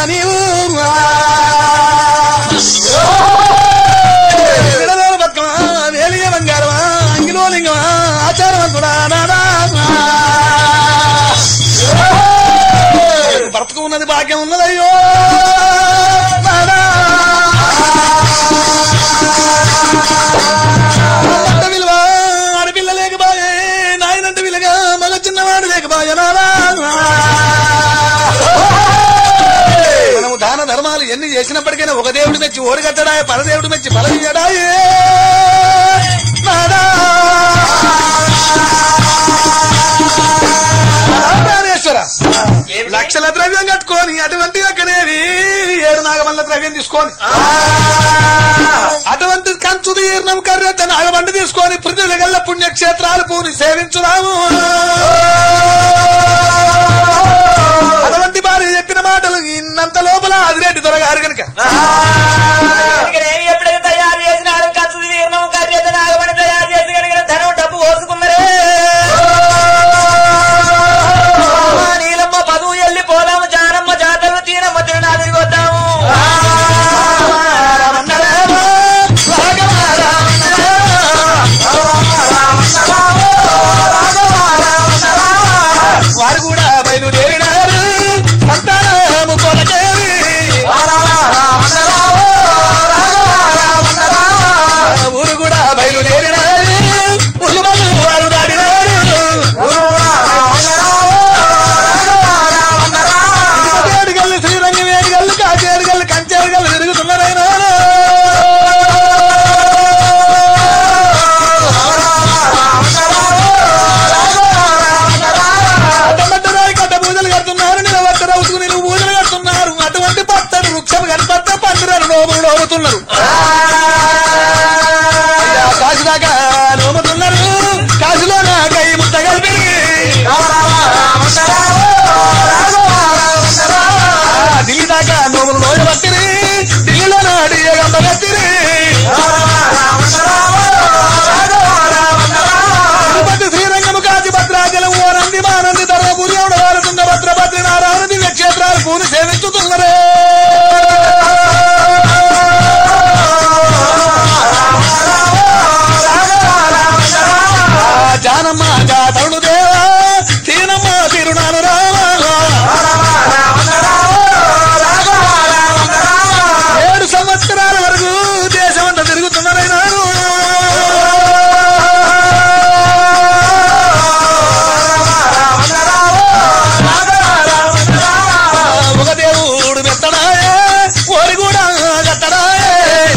నీవు విడదల బతుకమా వేలియ బంగారమా అంగిలో లింగమా ఆచారవంతుడా నాదా బ్రతుకు ఉన్నది భాగ్యం ఉన్నదయ్యో నాదా అమ్మంట విలువ ఆడపిల్ల లేకబాయే నాయనంట విలుగా మగ చిన్నవాడు లేకబాయ నాదా మనము దాన ధర్మాలు ఎన్ని చేసినప్పటికైనా ఒక దేవుడు మెచ్చి ఓడి కట్టడాయే పరదేవుడు మెచ్చి పలవియడాయే నాదా ప్రాణేశ్వర లక్షల ద్రవ్యం కట్టుకొని అటువంటి అక్కడేవి ఏడు నాగమల్ల ద్రవ్యం తీసుకొని అటువంటి కంచు తీర్ణం కర్రెత్త నాగబండి తీసుకొని పృథ్వీల గల్ల పుణ్యక్షేత్రాలు పూని సేవించుదాము అటువంటి భార్య చెప్పిన మాటలు ఇన్నంత లోపల అదిరెడ్డి దొరగారు కనుక నేను ఎప్పుడైతే తయారు చేసినాడు ఖర్చు తీర్ణం కర్రెత్త నాగమణి తయారు చేసి కనుక ధనం డబ్బు కోసుకున్నరే అమ్మ నీలమ్మ పదువు ఎల్లి పోదాము జానమ్మ జాతరలు తీనమ్మ తిరునాదిరి వద్దాము వారు కూడా బయలుదేరినారు సంతానము కొలకేవి ఊరు కూడా బయలుదేరినారు ఉల్లుమల్లు వారు దాడినారు ఏడుగల్లు శ్రీరంగం ఏడుగల్లు కాచేడుగల్లు కంచేడుగల్లు తిరుగుతున్నారైనా అడ్డమడ్డరాయి కట్ట పూజలు కడుతున్నారు నిలబట్ట రౌతుకు నిలువు పూజలు కడుతున్నారు అటువంటి పత్తడు వృక్షం కనపడితే పందిరను నోములు నోముతున్నారు కాశీ దాకా నోముతున్నారు కాశీలో నా కై ముట్ట కలిపి ఢిల్లీ దాకా నోములు నోయబట్టిరి ఢిల్లీలో నాడి గంపగట్టిరి తిరుపతి శ్రీరంగము కాచి భద్రాచలం ఓనంది మానంది ధర్మపురి వారు తుంగభద్ర భద్రి నారాయణ దివ్య క్షేత్రాలు పూని సేవించుతున్నరే ఆ జానమ్మ జాతరుడు దేవా తీనమ్మ తిరునాను రామా ఏడు సంవత్సరాల వరకు దేశమంతా తిరుగుతున్నారైనాను ఒక దేవుడు మెత్తడాయే ఓరి కూడా గట్టడాయే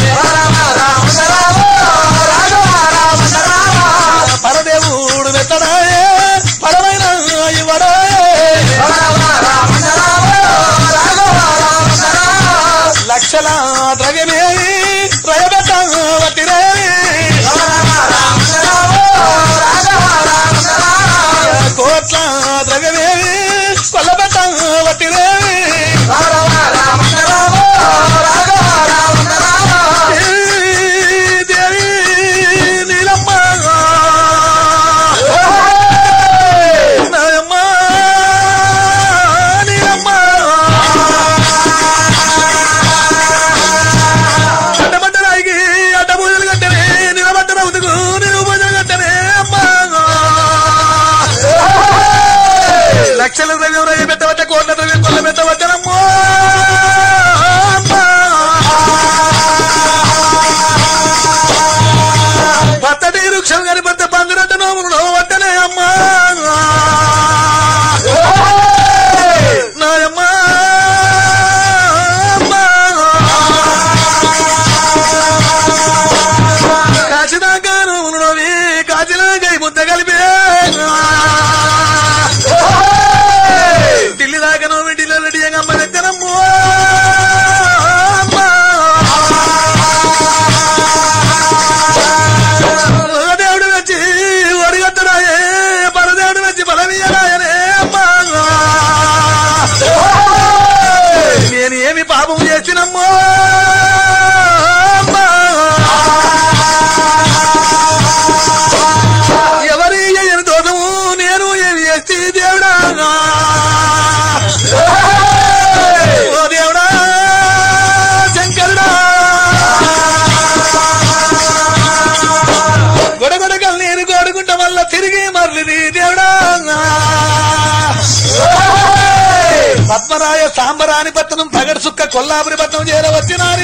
పరదేవుడు మెత్తడాయే పరమైన ఇవ్వడాయే లక్షల ద్రవ్యమేవి రయబెట్ట వట్టిరేవి కోట్ల ద్రవ్యమేవి కొల్లబెట్ట వట్టిరేవి దేవి నీలమ్మ నాయమ్మ నీలమ్మ అడ్డబడ్డ రాయికి అడ్డ పూజలు కట్టనే నిలబడ్డ రౌతుకు నిలువు పూజలు కట్టనే అమ్మా లక్షల ద్రవ్యం రయ్య పెట్టవచ్చ కోట్ల ద్రవ్యం కొల్ల పెట్టవచ్చనమ్మో పత్తటి వృక్షం కనిపెడితే పందిరట్ట నోములు నోవట్టనే అమ్మా నాయమ్మా కాచిదాకా నోములు నోవి కాచిలాగై ముద్ద కలిపే ఢిల్లీ దాకా నోవి ఢిల్లీ రెడీ అమ్మ దగ్గరమ్మో దేవుడు వచ్చి ఒడిగట్టడాయే పరదేవుడు వచ్చి బలమీయడాయనే అమ్మా నేను ఏమి పాపం చేసినమ్మో అమ్మా. ఎవరి చేయని దోషము నేను ఏమి చేస్తే దేవుడా ఓ దేవుడా సాంబరాని పట్టణం పగడు సుక్క కొల్లాపురి పట్టణం చేరవచ్చినారే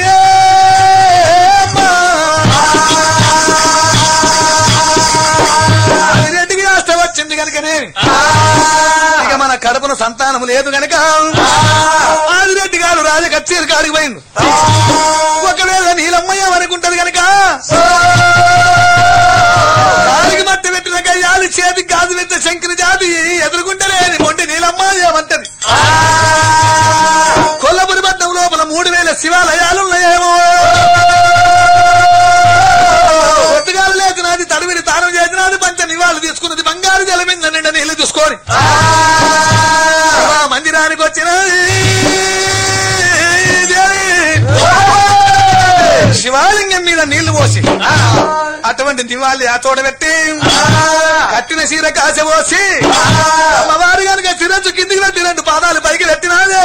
రెడ్డికి రాష్ట్ర వచ్చింది కనుకనే ఇక మన కడపన సంతానం లేదు గనక ఆదిరెడ్డి గారు రాజ కచ్చేరి కాడికి పోయింది ఒకవేళ నీలమ్మయ్య అనుకుంటది గనక కాలికి మట్టి పెట్టిన కయ్యాలి చేతికి గాజు పెట్టిన శంకరి జాతి ఎదుర్కొంటలేని మొండి నీలమ్మయ్య అంటది కొల్లపురి పట్నం లోపల మూడు వేల శివాలయాలున్నాయేమో ఒట్టుగాలు లేచినది తడివిని తానం చేసినది పంచ నివాళులు తీసుకున్నది బంగారు జలమింద నిండా నీళ్లు చూసుకొని శివ మందిరానికి వచ్చినది దేవి. శివాలింగం మీద నీళ్లు పోసి అటువంటి దివాళి ఆ తోడ పెట్టి కట్టిన చీర కాస పోసి అమ్మవారు కనుక చిరచ్చు కిందికి పెట్టి రెండు పాదాలు పైకి పెట్టినాదే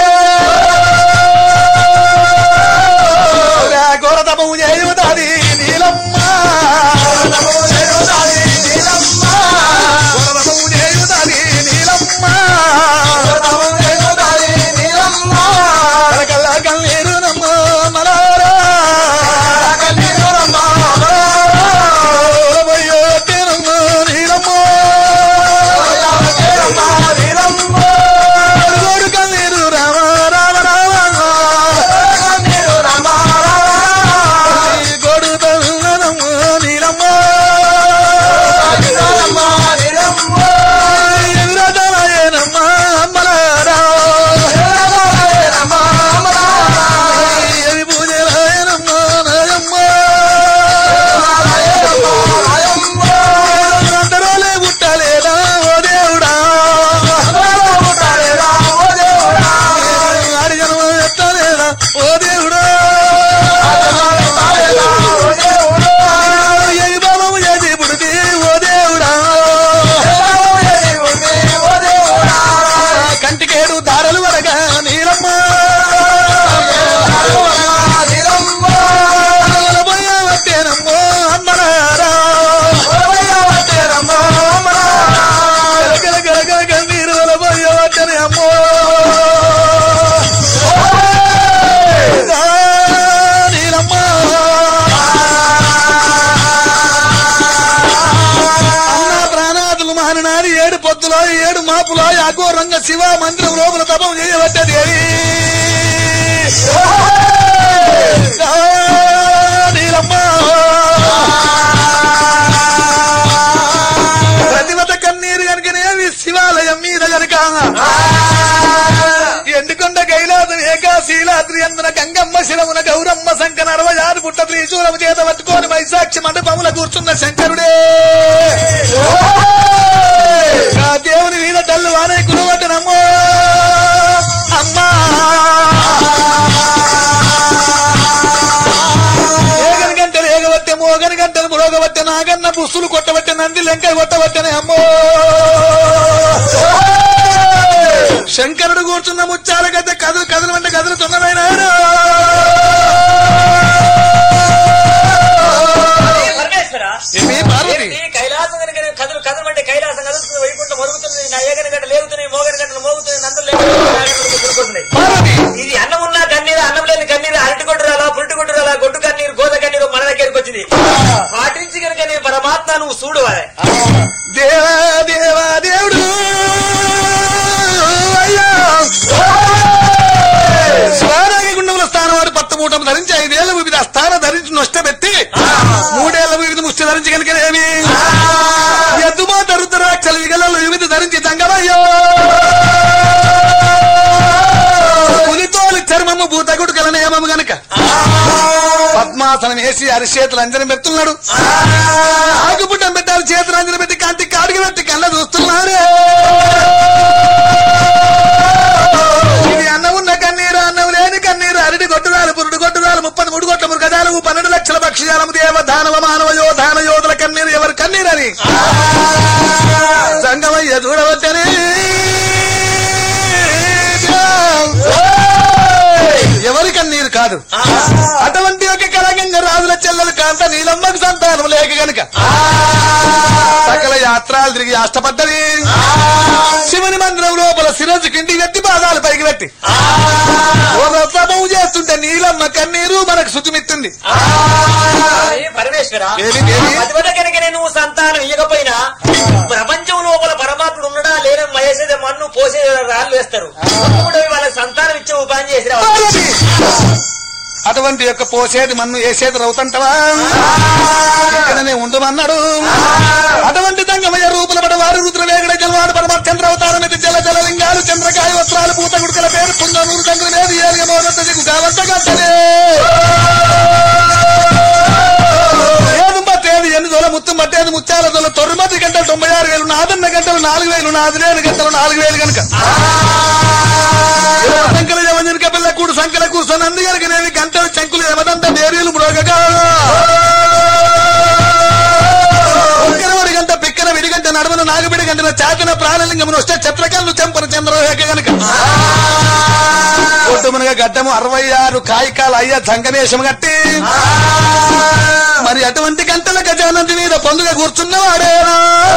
ఘోర తపము చేయుతాది నీలమ్మ ఘోర తపము చేయుతాది నీలమ్మ కలకల్ల కన్నీరు నమ్మ మలారా ఓలబోయోటేనమ్మ నీలమ్మ గోడు కన్నీరు రామ రామ రామ గోడు తల్లనమ్మ నీలమ్మ ఎదురదలయేనమ్మ అమ్మలారా ఎవి పూజలాయనమ్మ నాయమ్మ అందరోలే పుట్టలేదా ఓ దేవుడా ఆడి జన్మ ఎత్తలేదా ఓ దేవుడా ఎవి బాబు ఏది పుడితే ఓ దేవుడా కంటికేడు దారలు వరగా నీలమ్మ పోయావట్టేనమ్మో అమ్మలారా గల గల గల గంభీరు పోయావట్టని అమ్మో నీలమ్మ అన్న ప్రాణాదులు మానినాడు ఏడు పొద్దులో ఏడు మాపులో అఘోరంగ శివ మందిరం లోపల తపం చేయబట్టది నీలమ్మ ప్రతిమత కన్నీరు కనుకనేవి శివాలయం మీద కనుక ఎండుకొండ కైలాసం ఏకాశీలాద్రి అందున గంగమ్మ శిరమున గౌరమ్మ శంకర అరవయారు పుట్ట త్రిశూలము చేత పట్టుకొని వైశాక్షి మండపముల కూర్చున్న శంకరుడే ఆ దేవుని మీద డల్లు వానే కురువటనమ్మో అమ్మా ఏగని గంటలు ఏగబట్టే మోగని గంటలు మురోగబట్టే నాగన్న బుస్సులు కొట్టబట్టే నంది లెంక కొట్టబట్టనే అమ్మో శంకరుడు కూర్చున్న ముచ్చాల గద్దె కదులు కదులు అంటే కదులుతున్నదైనా పరమేశ్వర ఏమి పార్వతి ఏంటి కైలాసం కనుక నేను కదులు కదలు అంటే కైలాసం కదులుతుంది వైకుంఠం మరుగుతుంది నా ఏగని గంట లేగుతున్నాయి మోగని గంటలు మోగుతున్నాయి నందులు లేకపోతున్నాయి పార్వతి ఇది అన్నం ఉన్నా కన్నీరు అన్నం లేని కన్నీరు అరటి కొట్టు రాలా పురిటి కొట్టు రాలా గొడ్డు కన్నీరు గోద కన్నీరు మన దగ్గరికి వచ్చింది పాటించి కనుక నేను పరమాత్మ నువ్వు చూడు అదే దేవా దేవా దేవుడు అయ్యా స్వారాగి గుండముల స్థానం వాడు పత్తమూటం ధరించి ఐదేళ్ల వివిధ స్థానం ధరించి నష్టపెట్టి మూడేళ్ల వివిధ ముష్టి ధరించి కనుకనేమి ఎద్దుమాత రుద్రాక్షలు విగలలు వివిధ ధరించి తంగమయ్యో పులితోలి చర్మము భూతగుడు కల నియమము గనక పద్మాసనం వేసి అరిచేతులు అంజనం పెడుతున్నాడు ఆకుపుట్టం పెట్టాలి చేతులు అంజనం పెట్టి కాంతి కాడికి పెట్టి కళ్ళ చూస్తున్నాడు ఇది అన్నం ఉన్న కన్నీరు అన్నం లేని కన్నీరు అరటి కొట్టురాలు పురుడు కొట్టురాలు ముప్పది మూడు కోట్ల మృగజాలము పన్నెండు లక్షల భక్ష్యాలము దేవ దానవ మానవ యోధాన యోధుల కన్నీరు ఎవరు కన్నీరని సంగమయ్య చూడవచ్చని ఎవరి కన్నీరు కాదు అటువంటి ఒక కలగంగ రాజుల చెల్లెలు కాంత నీలమ్మకు సంతానం లేక గనుక సకల యాత్రాలు తిరిగి అష్టపడ్డది శివుని మందిరం లోపల శిరస్సు కిందికి పెట్టి పాదాలు పైకి పెట్టి కన్నీరు మనకు శుచిమిత్తుంది అరే పరమేశ్వర ఏమి, ఏమి? అటువంటి కనుక నువ్వు సంతానం ఇవ్వకపోయినా ప్రపంచం లోపల పరమాత్ముడు ఉండడా లేని మహేసేదే మన్ను పోసే రాళ్ళు వేస్తారు అప్పుడు వాళ్ళకి సంతానం ఇచ్చే ఉపాయం చేసి రావాలి. అటువంటి యొక్క పోసేది మన్ను వేసేది రవుతంటవా ఇక్కడనే ఉండమన్నాడు అటువంటి దంగమయ్య రూపుల పడ వారు రుద్ర వేగడ జలవాడు పరమాత్మ చంద్ర అవతారం ఇది జల జల లింగాలు చంద్రకాయ వస్త్రాలు పూత గుడుకల పేరు పుంగనూరు చంద్ర వేది ఏలియ మోనత దిగు కావంత గంటలే ఏదు పట్టేది ఎన్ని దొల ముత్తు పట్టేది ముత్యాల దొల తొమ్మిది గంటలు తొంభై ఆరు వేలు నాదన్న గంటలు నాలుగు వేలు నాదిలేని గంటలు నాలుగు వేలు కనుక సంకల యమజనక పిల్ల కూడు సంకల కూర్చొని అందుకనకనేవి గంటలు చంకులు యమదంత డేరీలు మ్రోగగా ఒక్కరవడి గంట పిక్కన విడిగంట నడుమన నాగబిడి గంటన చాతన ప్రాణలింగమును వస్తే చిత్రకల్లు చెంపన చంద్రరేఖ గనక కొట్టుమునగా గడ్డము అరవై ఆరు కాయికాలు అయ్యా సంగమేశం కట్టి మరి అటువంటి గంటల గజానంది మీద పొందుగ కూర్చున్నవాడేనా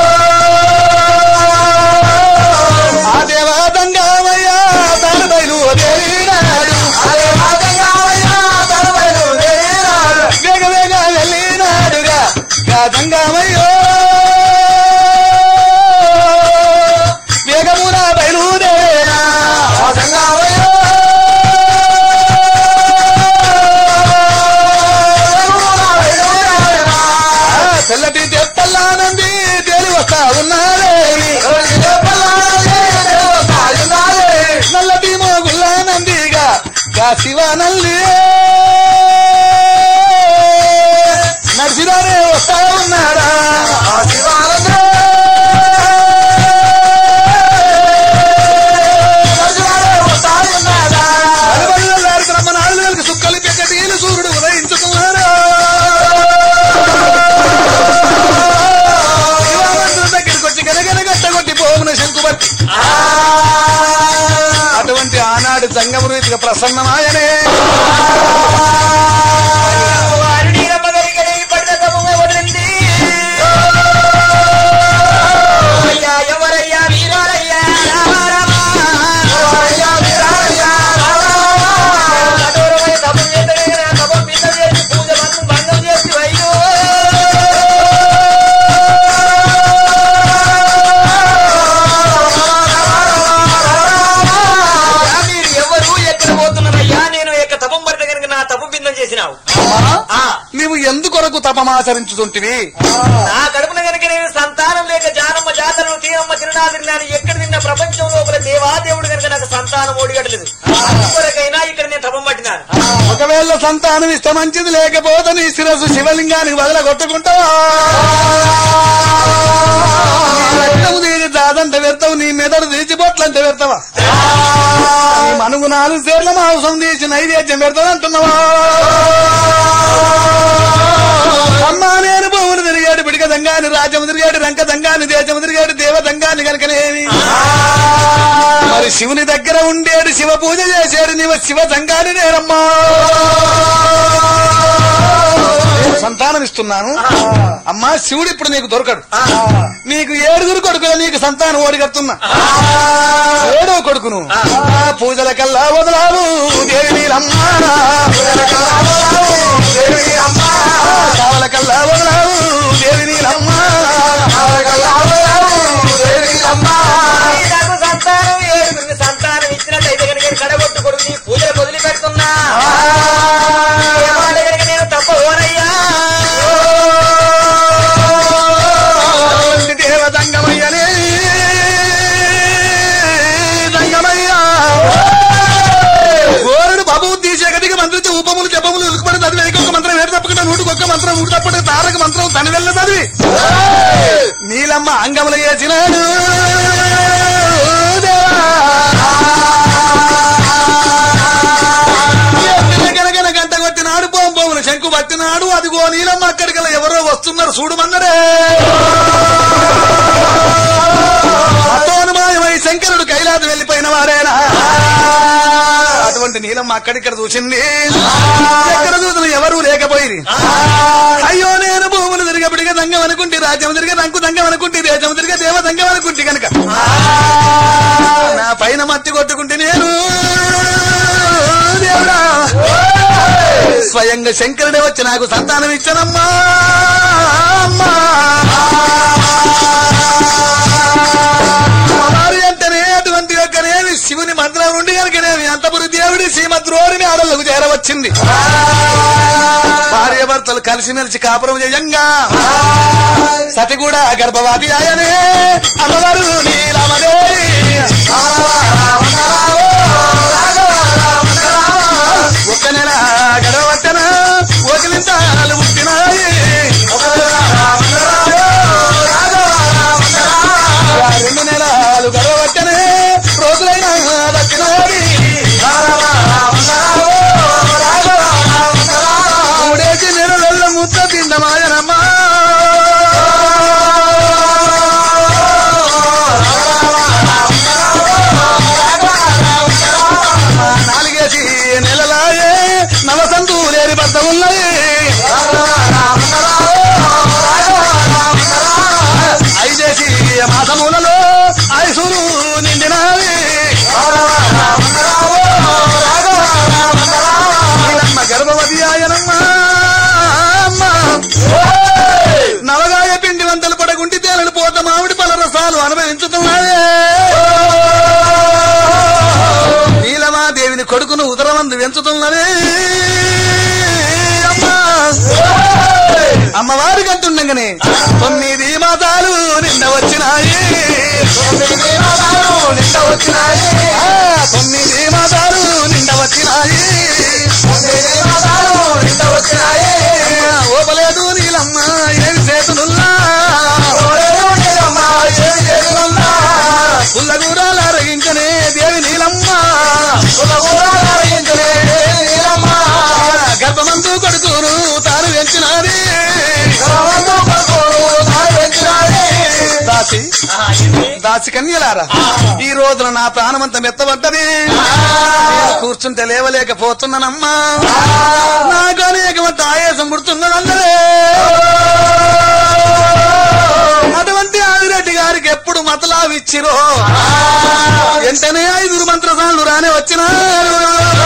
ఆ దేవాదంగామయ్యా తన బయలుదేరినాడు వేగ వేగ వెళ్ళినాడుగా గాదంగామయ్యో వేగమున బయలుదేరా తెల్లటి తెప్పల్లానంది తేలి వస్తా ఉన్నాడే నల్లటి మోగుల్లానందిగా గా శివానల్లి నడిచిరానే వస్తా ఉన్నాడా అలవల్లారి బ్రహ్మనాడు వేలకు సుక్కలు పెక్కటీలు సూర్యుడు ఉదయించుకున్నారా శివానందుని దగ్గరికి వచ్చి గనగన గట్టగొట్టి పోగున శంకుబట్టి అటువంటి ఆనాడు జంగము రీతిగా ప్రసన్నమాయనే వారు నీరమ్మ గరిగని పడిన తమ్ముగా వదిలింది. అయ్యా ఎవరయ్యా వీరారయ్యా రామ రామ. కఠోరమైన తపం చేతనే నా తపం మీద చేసి పూజ మన్ను భంగం చేసి అయ్యో అయ్యా, మీరు ఎవరు ఎక్కడ పోతున్నారయ్యా నేను యొక్క తపం పడితే కనుక నా తపం బిందం చేసినావు ఆ నీవు ఎందుకొరకు తపమాచరించుతుంటివి నా కడుపున కనుక నేను సంతానం లేక జానమ్మ జాతరను తీరమ్మ తిరునాదిరి నేను ఎక్కడ నిన్న ప్రపంచం లోపల దేవాదేవుడు కనుక నాకు సంతానం ఓడిగట్టలేదు కొరకైనా ఇక్కడ నేను తపం పట్టినాను ఒకవేళ సంతానం ఇస్తే మంచిది లేకపోతే నీ శిరస్సు శివలింగానికి వదల కొట్టుకుంటావా నీ రక్తము తీరి దాదంటే పెడతావు నీ మెదడు తీర్చి బొట్లంటే పెడతావా నీ మనుగు నాలుగు సేర్ల మాంసం తీసి నైవేద్యం పెడతావు అంటున్నావా అమ్మా నేను భూములు తిరిగాడు పిడిక దంగాని రాజ్యము తిరిగాడు రంక దంగాని దేశము తిరిగాడు దేవ దంగాని కనుకనేమి మరి శివుని దగ్గర ఉండేడు శివ పూజ చేశాడు నీవు శివ సంఘాన్ని నేనమ్మా నేను సంతానం ఇస్తున్నాను అమ్మా శివుడు ఇప్పుడు నీకు దొరకడు నీకు ఏడుగురు కొడుకులు నీకు సంతానం ఓడిగడుతున్నా ఏడో కొడుకును ఆ పూజల కల్లా వదలావు దేవి నీలమ్మా కావల కల్లా వదలావు దేవి నీలమ్మా నాకు సంతానం ఏడుగురికి సంతానం ఇచ్చినట్టయితే కనుక నేను కడగొట్టు కొడుకు నీ పూజలు వదిలి పెడుతున్నా ఏ మాట కనుక నేను తప్ప ఓనయ్యా అటువంటి దేవ దంగమయ్యనే దంగమయ్యా గోరుడు బాబు తీసే గదికి మంత్రించి ఉపములు జపములు ఉలుకుపడి చదివి ఒక మంత్రం ఏడు తప్పకుండా నూటికి ఒక్క మంత్రం ఊడు తప్పటి తారక మంత్రం తన వెళ్ళ చదివి నీలమ్మ అంగములు చేసినాడు గనగన గంట కొట్టినాడు పోంపోములు శంకు పట్టినాడు అదిగో నీలమ్మ అక్కడికల్లా ఎవరో వస్తున్నారు చూడమన్నరే అతోనుమాయమై శంకరుడు కైలాసం వెళ్ళిపోయిన వాడేనా అటువంటి నీలమ్మ అక్కడిక్కడ చూసింది ఎక్కడ చూసిన ఎవరు లేకపోయింది అయ్యో నేను భూములు తిరిగబడిగా దంగం అనుకుంటే రాజ్యం తిరిగే రంకు దంగం అనుకుంటే దేశం తిరిగే దేవ దంగం అనుకుంటే కనుక నా పైన మత్తి కొట్టుకుంటే నేను దేవుడా స్వయంగా శంకరుడే వచ్చి నాకు సంతానం ఇచ్చనమ్మా అమ్మా. అమ్మవారి అంటేనే అటువంటి యొక్కనేమి శివుని మంత్రం నుండి కనుకనేమి అంతపురి దేవుడి శ్రీమద్రోడిని ఆడలకు చేరవచ్చింది భార్య భర్తలు కలిసిమెలిసి కాపురం చేయంగా సతి కూడా గర్భవతి ఆయనే అమ్మవారు నీలమదేవి ఒక్క నెల గడవట్టన ఓకిలింతాలు పుట్టినాయి ఆ రెండు నెలలు గడవట్టనే రోజులైనా దక్కినాయి మూడేసి నెలల ముద్ద తిండమాయనమ్మా నాలుగేసి నెలలాయే నవసంతు లేని బద్ద ఉన్నాయి ఐదేసి మాసములలో ఐసురు నిండినాయి ఈయనమ్మ గర్భవతి ఆయనమ్మ నవగాయ పిండి వంటలు పడగుంటి తేలని పోత మామిడి పల రసాలు అనుభవించుతున్నాడే నీలమాదేవిని కొడుకును ఉదరమందు పెంచుతున్నదే అమ్మా అమ్మవారి కంటుండగానే తొమ్మిది మాతాలు నిన్న వచ్చినాయి నిండ వచ్చినాయి తొమ్మిది మాతాలు నిండ వచ్చినాయి నిండ వచ్చినాయి ఓపలేదు నీలమ్మ ఏమి చేతునుల్లా పుల్లగూరాలు అరగించనే దేవి నీలమ్మ గర్భమందు కొడుకును తాను పెంచినాది దాసి దాసి కన్యలారా ఈ రోజున నా ప్రాణమంతా మెత్తబడ్డది నేను కూర్చుంటే లేవలేకపోతున్నానమ్మా నాకు అనేకమంత ఆయాసం పుడుతున్నదన్నదే అటువంటి ఆదిరెడ్డి గారికి ఎప్పుడు మతలావిచ్చిరో వెంటనే ఐదుగురు మంత్రసాలు రానే వచ్చినారు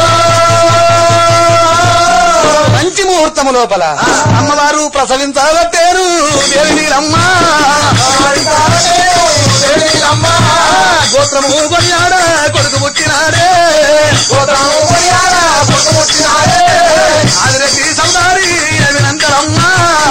మంచి ముహూర్తము లోపల అమ్మవారు ప్రసవించబట్టారు దేవి నీలమ్మ గోత్రము కొనియాడ కొడుకు పుట్టినాడే ఆదిరెడ్డి సౌదారి అవినంతరమ్మ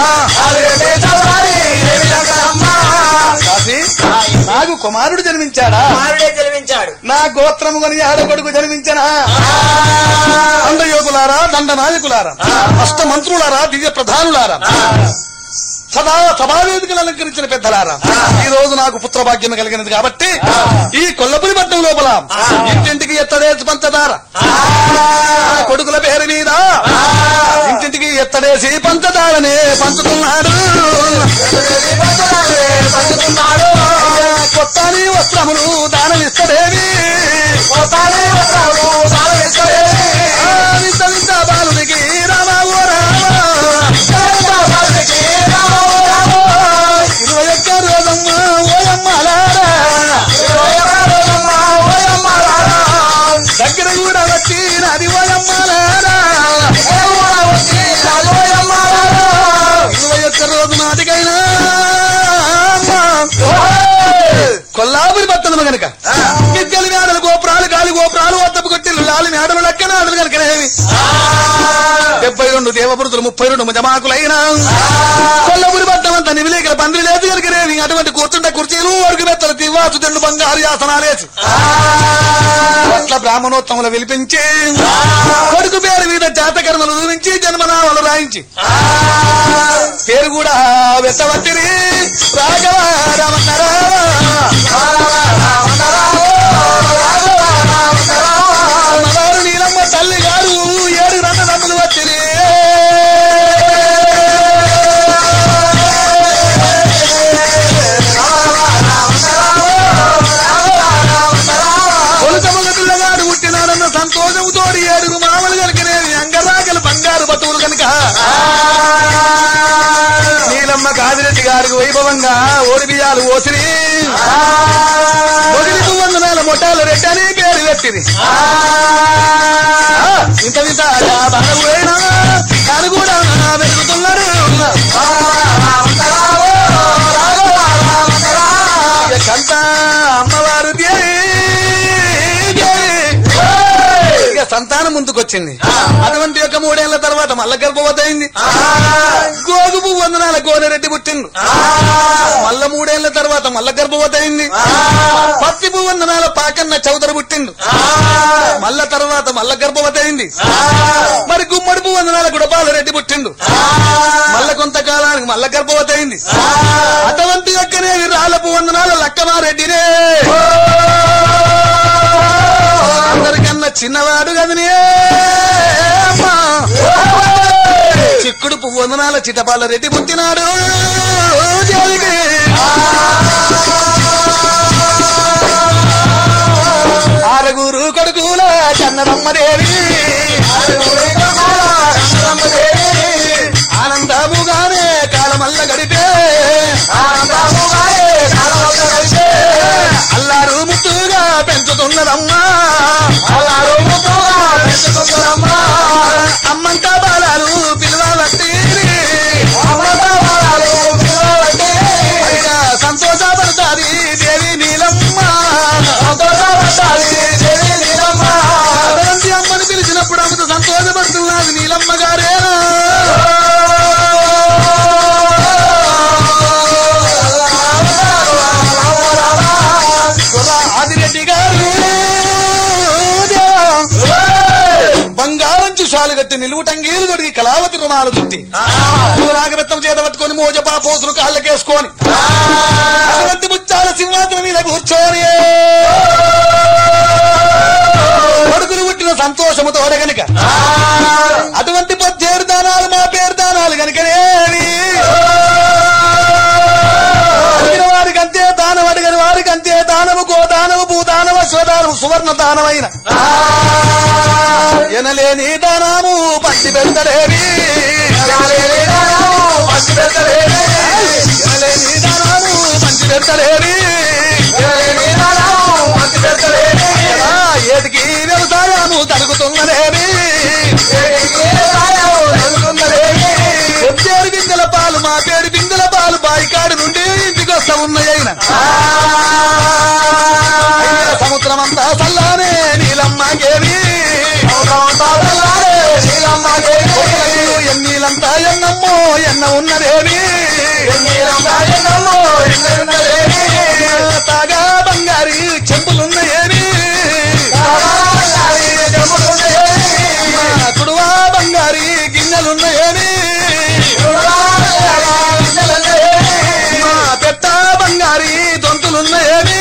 కాశీ, నాకు కుమారుడు జన్మించాడా కుమారుడే జన్మించాడు నా గోత్రము కొని ఆడ కొడుకు జన్మించనా దండయోగులారా దండ నాయకులారా అష్ట మంత్రులారా దివ్య ప్రధానులారా సదా సభావేదికలు అలంకరించిన పెద్దలారా ఈ రోజు నాకు పుత్ర భాగ్యం కలిగినది కాబట్టి ఈ కొల్లపురి పట్టణం లోపల ఇంటింటికి ఎత్తడేసి పంచదార ఆ కొడుకుల పేరు మీద ఇంటింటికి ఎత్తడేసి పంచదారనే పంచుతున్నాడు కొత్తని వస్త్రములు దానమిస్తడేవి ఆ వింత వింత బాలునికి రామా ఓ రామా ఇరవై ఒక్క రోజమ్మ ఓయమ్మలారా దగ్గర కూడా వచ్చి నది ఓయమ్మలారా ఇరవై ఒక్క రోజు నాటికైనా కొల్లాపురి పట్టణము గనక గిద్దెలు మేడలు గోపురాలు గాలి గోపురాలు వద్దపు కొట్టిల్లు లాలి మేడలు లెక్కన ఆడలు కనుకనేవి డెబ్బై రెండు దేవపురుతులు ముప్పై రెండు జమాకులైనా కొల్లపురి పట్టణం అంతా నివిలేకల పందిరి లేదు కనుకనేవి అటువంటి కూర్చుంటే కుర్చీలు వరకు మెత్తలు తివ్వాసు తెండు బంగారు యాసనాలేసి అట్లా బ్రాహ్మణోత్తములు విలిపించి కొడుకు పేరు మీద జాతకర్మలు చూపించి జన్మనామాలు రాయించి పేరు కూడా వెత్తవట్టిరి రాఘవ రామన్నరా అమ్మవారు నీలమ్మ తల్లి గారు ఏడు రంగనమ్ములు వచ్చిరి కొలుతమగ పిల్లగాడు పుట్టినాడన్న సంతోషముతో ఏడుగురు మామలు కనుకనేవి అంగరాగలు బంగారు బతువులు కనుక నీలమ్మ కాదిరెడ్డి గారికి వైభవంగా ఓడి బియ్యాలు ఓసిరి మొగిలి వందనాల మొట్టాలు రెడ్డని పేరు పెట్టింది ఇంత విధాగా బాలపోయినా తాను కూడా వెతుకుతున్నాడు ఇక కంట అమ్మవారు దేవి దేవి. ఇక సంతానం ముందుకొచ్చింది అటువంటి యొక్క మూడేళ్ల తర్వాత మల్ల గర్భవతి అయింది గోగు పువ్వు వందనాల గోనెరెడ్డి పుట్టిండు మల్ల మూడేళ్ల తర్వాత మల్ల గర్భవతి అయింది పత్తి పువ్వు వందనాల పాకన్న చౌదరి పుట్టిండు మల్ల తర్వాత మల్ల గర్భవతి అయింది మరి గుమ్మడి పువ్వు వందనాల గుడబాలరెడ్డి పుట్టిండు మల్ల కొంతకాలానికి మల్ల గర్భవతి అయింది అటువంటి యొక్కనే రాళ్ళపు వందనాల లక్కమారెడ్డినే అందరికన్నా చిన్నవాడు కదనే అమ్మా. చిక్కుడు పువ్వు వందనాల చిటపాల రెడ్డి పుట్టినాడు జాలికి. ఆరుగురు కొడుకుల చన్నదమ్మదేవి ఆనందముగానే కాలమల్ల గడిపే అల్లారు ముద్దుగా పెంచుతున్నదమ్మా అల్లారు ముద్దుగా పెంచుతున్నదమ్మా అమ్మంతా బాలాలు పిలవాలంటే సంతోషపడతాది దేవి నీలమ్మ సంతోషపడతాది దేవి నీలమ్మ అటువంటి అమ్మని పిలిచినప్పుడు అమ్మతో సంతోషపడుతున్నది నీలమ్మ గారేనా ఆదిరెడ్డి గారు బంగారం చుషాలు కట్టి నిలువుటంగీలు దొరికి కళావతి రుణాలు చుట్టి నాగబెత్తం చేత పట్టుకొని మోజపా పోసులు కాళ్ళకేసుకొని అటువంటి ముచ్చాల సింహాసనం మీద కూర్చొని కొడుకులు పుట్టిన సంతోషముతో గనుక అటువంటి పచ్చేరు దానాలు మా పేరు దానాలు గనుకనేవి అడిగిన వారికి అంతే దానం అడిగిన వారికి అంతే దానము గోదానము భూదానము స్వదానము సువర్ణ దానమైన ఎనలేని దానము పట్టి పెడతలేవి ఎనలేని దానము పంచి పెడతలేవి ఆ, ఏటికి వ్యవసాయము తరుగుతున్నదేవి వచ్చేడు బిందెల పాలు మా పేరు బిందెల పాలు బాయికాడు నుండి ఇంటికి వస్తా ఉన్నాయన సముద్రం అంతా చల్లానే నీలమ్మ గేవి ఎన్నీలంతా ఎన్నమ్మో ఎన్న ఉన్నదేవి తాగా బంగారి చెంపులున్నాయేవి కుడువా బంగారి గిన్నెలున్నాయేవి మా పెట్ట బంగారి దొంతులున్నాయేవి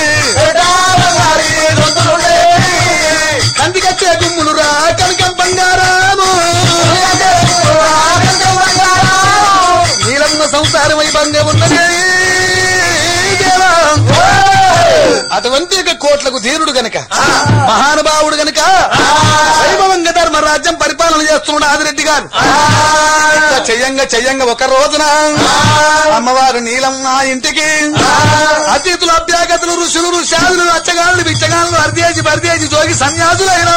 కందికచ్చే గుమ్ములు రా కనకం బంగారాము నీలమ్మ సంసారం వైభంగా ఉన్నది దేవా. అటువంటి ఒక కోట్లకు ధీరుడు గనక మహానుభావుడు గనక వైభవంగా ధర్మరాజ్యం పరిపాలన చేస్తున్నాడు ఆదిరెడ్డి గారు ఇట్లా చెయ్యంగా చెయ్యంగా ఒక రోజున అమ్మవారు నీలమ్మ ఇంటికి అతిథులు అభ్యాగతులు ఋషులు ఋషాదులు అచ్చగాళ్ళు బిచ్చగాళ్ళు అర్దేజి బర్దేజి జోగి సన్యాసులైన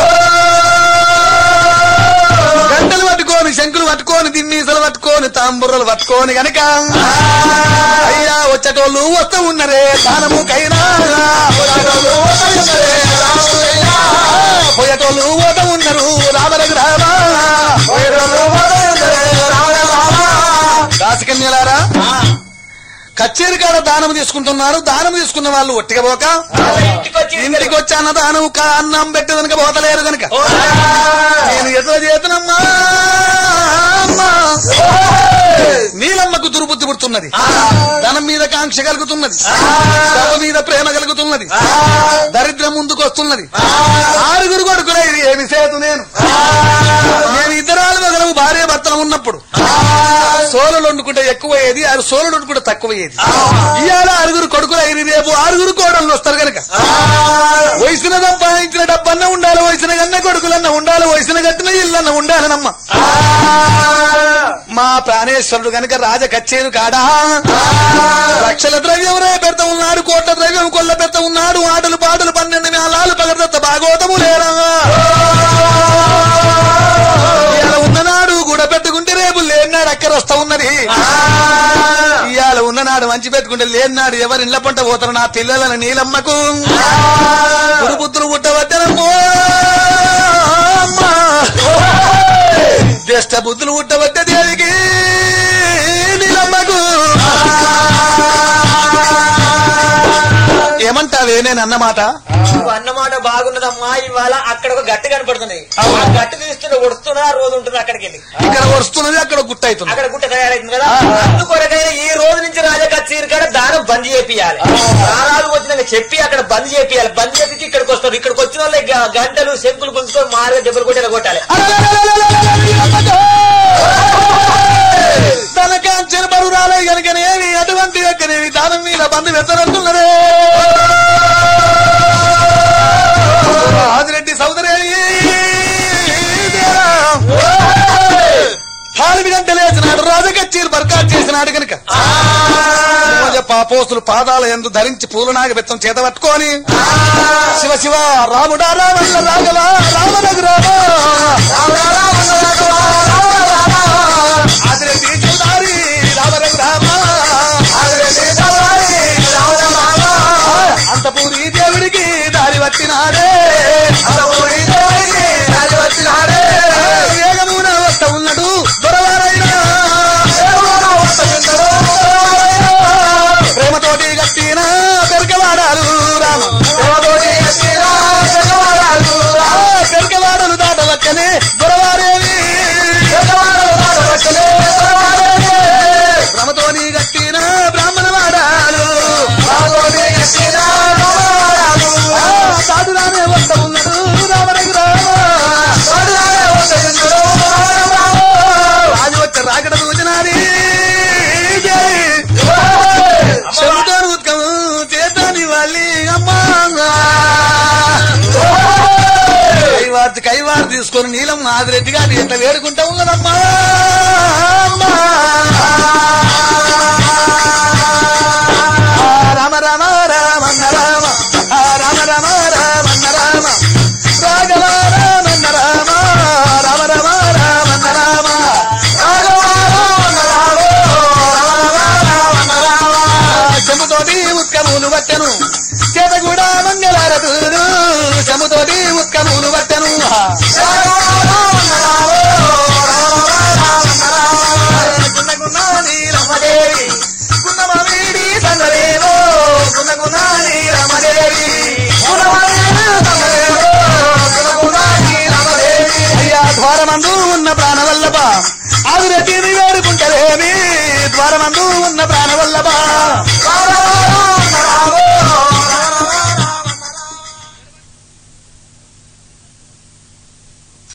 గంటలు పట్టుకొని శంకులు పట్టుకొని దిమ్మీసలు పట్టుకొని తాంబుర్రలు పట్టుకొని గనక అయ్యా వచ్చేటోళ్ళు వస్తూ ఉన్నరే దానముకైనా పోయేటోళ్ళు పోత ఉన్నారు రామరఘు రామా దాసకన్యలారా కచ్చేరి కాడ దానం తీసుకుంటున్నారు దానం తీసుకున్న వాళ్ళు ఒట్టిగా పోక ఇంటికి వచ్చి అన్న దానం కా అన్నం పెట్టదనక పోతలేరు గనక నేను ఎదురు చేతునమ్మా అమ్మా. నీలమ్మకు దుర్బుద్ధి పుడుతున్నది ధనం మీద కాంక్ష కలుగుతున్నది సభ మీద ప్రేమ కలుగుతున్నది దరిద్రం ముందుకు వస్తున్నది ఆరుగురు కొడుకులే ఇది ఏమి సేతు నేను నేను ఇద్దరాలు మొదలవు భార్య భర్తలు ఉన్నప్పుడు సోలలు వండుకుంటే ఎక్కువ అయ్యేది ఆరు సోలలు వండుకుంటే తక్కువ అయ్యేది ఇవాళ ఆరుగురు కొడుకులు అయ్యి రేపు ఆరుగురు కోడళ్ళు వస్తారు కనుక వయసున సంపాదించిన డబ్బన్న ఉండాలి వయసున గన్న కొడుకులన్న ఉండాలి వయసున కట్టిన ఇల్లన్న ఉండాలనమ్మ మా ప్రాణేశ్వరుడు గనక రాజ కచ్చేరు కాడా లక్షల ద్రవ్యం రే పెడత ఉన్నాడు కోట్ల ద్రవ్యం కొల్ల పెడత ఉన్నాడు ఆటలు పాటలు పన్నెండు మేళాలు పగడత భాగవతము లేరా జాతర వస్తా ఉన్నది ఇవాళ ఉన్ననాడు మంచి పెట్టుకుంటే లేనినాడు ఎవరి ఇళ్ల పంట పోతారు నా పిల్లలను నీలమ్మకు గురుబుద్ధులు పుట్టవద్దనమ్మో అమ్మా. జ్యేష్ఠ బుద్ధులు పుట్టవద్ద దేవికి నీలమ్మకు ఏమంటావే నేను అన్నమాట నువ్వు అన్నమాట బాగున్నదమ్మా ఇవాళ అక్కడ ఒక గట్టి కనపడుతుంది ఆ గట్టి తీస్తుంటే ఒడుస్తున్నా రోజు ఉంటుంది అక్కడికి వెళ్ళి ఇక్కడ వస్తున్నది అక్కడ గుట్ట అవుతుంది అక్కడ గుట్ట తయారైంది కదా అందుకొరకైనా ఈ రోజు నుంచి రాజా కచ్చీరు కాడ దానం బంద్ చేపియాలి దానాలు వచ్చినాక చెప్పి అక్కడ బంద్ చేపియాలి బంద్ చేపించి ఇక్కడికి వస్తారు ఇక్కడికి వచ్చిన వాళ్ళకి గ- గంటలు శంకులు గుంజుకొని మారుగా దెబ్బలు కొట్టేలా కొట్టాలి తనకాంచిన బరురాలే కనుకనేవి అటువంటి యొక్కనేవి దానం మీద బంధు వెత్తనంటున్నదే ఆదిరెడ్డి సోదరి తాలిమి గంట లేచినాడు రాజకచ్చీలు బర్కాట్ చేసినాడు కనుక పాపోసులు పాదాల ఎందు ధరించి పూలనాగ బెత్తం చేత పట్టుకొని శివ శివ రాముడా రామల్ల రాఘవ రామనగు ఆదిరెడ్డి చౌదారి రామనగు రామ అంతపూరి దేవుడికి దారి వచ్చినాడే అంతపూరి దేవుడికి దారి వచ్చినాడే వేగమున వస్త ఉన్నాడు దొరవారైనా ప్రేమతోటి గట్టిన పెరకవాడాలు రామ ప్రేమతోటి గట్టిన పెరకవాడాలు రామ పెరకవాడలు దాటవచ్చని దొరవారేవి భ్రమతోని గట్టిన బ్రాహ్మణ వాడాలు సాధురానే వస్త ఉన్నాడు రామరఘు రాజు వచ్చే రాకడ సూచనాది చెబుతాను ఉత్కము చేతాని వాళ్ళి అమ్మా కైవార్తి కైవారు తీసుకొని నీలం ఆదిరెడ్డి గారు ఎంత వేడుకుంటా ఉన్నదమ్మా అమ్మా